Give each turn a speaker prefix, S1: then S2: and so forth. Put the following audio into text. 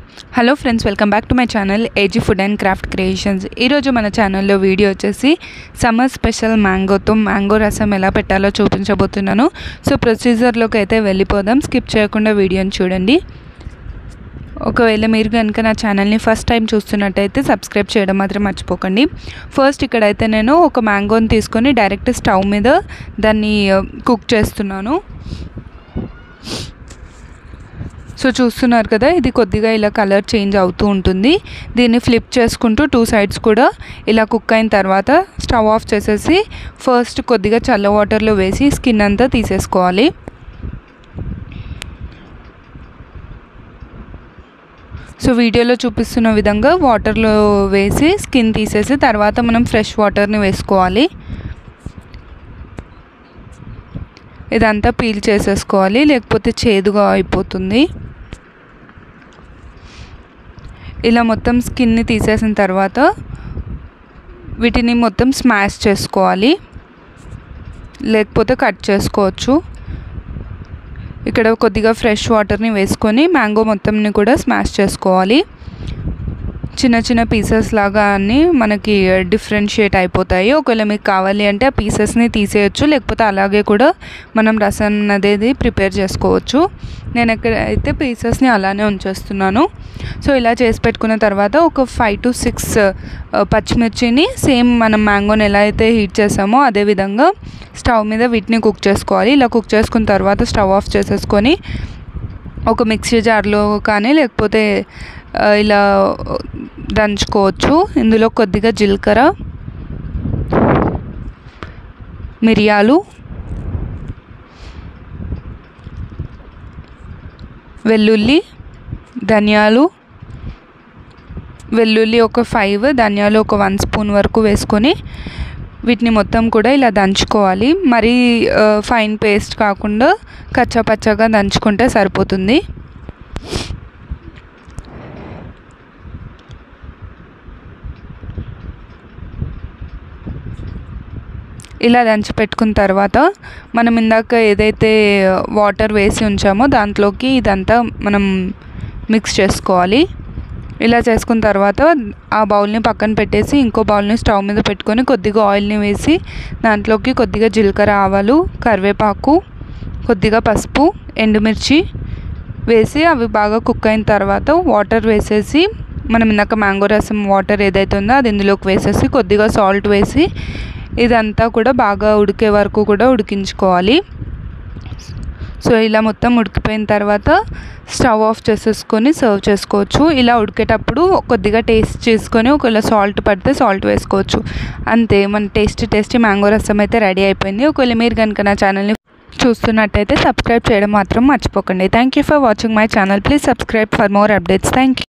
S1: hello friends welcome back to my channel AG food and craft creations ఈరోజు మన ఛానల్లో video వచ్చేసి summer special మ్యాంగోతో mango రసం ఎలా పెట్టాలో చూపించబోతున్నాను సో ప్రొసీజర్లోకి అయితే వెళ్ళిపోదాం స్కిప్ చేయకుండా వీడియోని చూడండి ఒకవేళ మీరు కనుక నా ఛానల్ని ఫస్ట్ టైం చూస్తున్నట్టయితే సబ్స్క్రైబ్ చేయడం మాత్రం మర్చిపోకండి ఫస్ట్ ఇక్కడైతే నేను ఒక మ్యాంగోని తీసుకొని డైరెక్ట్ స్టవ్ మీద దాన్ని కుక్ చేస్తున్నాను సో చూస్తున్నారు కదా ఇది కొద్దిగా ఇలా కలర్ చేంజ్ అవుతూ ఉంటుంది దీన్ని ఫ్లిప్ చేసుకుంటూ టూ సైడ్స్ కూడా ఇలా కుక్ అయిన తర్వాత స్టవ్ ఆఫ్ చేసేసి ఫస్ట్ కొద్దిగా చల్ల వాటర్లో వేసి స్కిన్ అంతా తీసేసుకోవాలి సో వీడియోలో చూపిస్తున్న విధంగా వాటర్లో వేసి స్కిన్ తీసేసి తర్వాత మనం ఫ్రెష్ వాటర్ని వేసుకోవాలి ఇదంతా పీల్ చేసేసుకోవాలి లేకపోతే చేదుగా అయిపోతుంది ఇలా మొత్తం స్కిన్ని తీసేసిన తర్వాత వీటిని మొత్తం స్మాష్ చేసుకోవాలి లేకపోతే కట్ చేసుకోవచ్చు ఇక్కడ కొద్దిగా ఫ్రెష్ వాటర్ని వేసుకొని మ్యాంగో మొత్తంని కూడా స్మాష్ చేసుకోవాలి చిన్న చిన్న పీసెస్ లాగా అన్నీ మనకి డిఫరెన్షియేట్ అయిపోతాయి ఒకవేళ మీకు కావాలి అంటే ఆ పీసెస్ని తీసేయచ్చు లేకపోతే అలాగే కూడా మనం రసం అనేది ప్రిపేర్ చేసుకోవచ్చు నేను ఎక్కడైతే పీసెస్ని అలానే ఉంచేస్తున్నాను సో ఇలా చేసి పెట్టుకున్న తర్వాత ఒక ఫైవ్ టు సిక్స్ పచ్చిమిర్చిని సేమ్ మనం మ్యాంగోని ఎలా అయితే హీట్ చేసామో అదేవిధంగా స్టవ్ మీద వీటిని కుక్ చేసుకోవాలి ఇలా కుక్ చేసుకున్న తర్వాత స్టవ్ ఆఫ్ చేసేసుకొని ఒక మిక్సీ జార్లో కానీ లేకపోతే ఇలా దంచుకోవచ్చు ఇందులో కొద్దిగా జీలకర్ర మిరియాలు వెల్లుల్లి ధనియాలు వెల్లుల్లి ఒక ఫైవ్ ధనియాలు ఒక వన్ స్పూన్ వరకు వేసుకొని వీటిని మొత్తం కూడా ఇలా దంచుకోవాలి మరీ ఫైన్ పేస్ట్ కాకుండా కచ్చపచ్చగా దంచుకుంటే సరిపోతుంది ఇలా దంచి పెట్టుకున్న తర్వాత మనం ఇందాక ఏదైతే వాటర్ వేసి ఉంచామో దాంట్లోకి ఇదంతా మనం మిక్స్ చేసుకోవాలి ఇలా చేసుకున్న తర్వాత ఆ బౌల్ని పక్కన పెట్టేసి ఇంకో బౌల్ని స్టవ్ మీద పెట్టుకొని కొద్దిగా ఆయిల్ని వేసి దాంట్లోకి కొద్దిగా జీలకర్ర ఆవాలు కరివేపాకు కొద్దిగా పసుపు ఎండుమిర్చి వేసి అవి బాగా కుక్ అయిన తర్వాత వాటర్ వేసేసి మనం ఇందాక మ్యాంగో రసం వాటర్ ఏదైతే ఉందో అది ఇందులోకి వేసేసి కొద్దిగా సాల్ట్ వేసి ఇదంతా కూడా బాగా ఉడికే వరకు కూడా ఉడికించుకోవాలి సో ఇలా మొత్తం ఉడికిపోయిన తర్వాత స్టవ్ ఆఫ్ చేసేసుకొని సర్వ్ చేసుకోవచ్చు ఇలా ఉడికేటప్పుడు కొద్దిగా టేస్ట్ చేసుకొని ఒకవేళ సాల్ట్ పడితే సాల్ట్ వేసుకోవచ్చు అంతే మన టేస్టీ టేస్టీ మ్యాంగో రసం అయితే రెడీ అయిపోయింది ఒకవేళ మీరు కనుక నా ఛానల్ని చూస్తున్నట్టయితే సబ్స్క్రైబ్ చేయడం మాత్రం మర్చిపోకండి thank you for watching my channel please subscribe for more updates thank you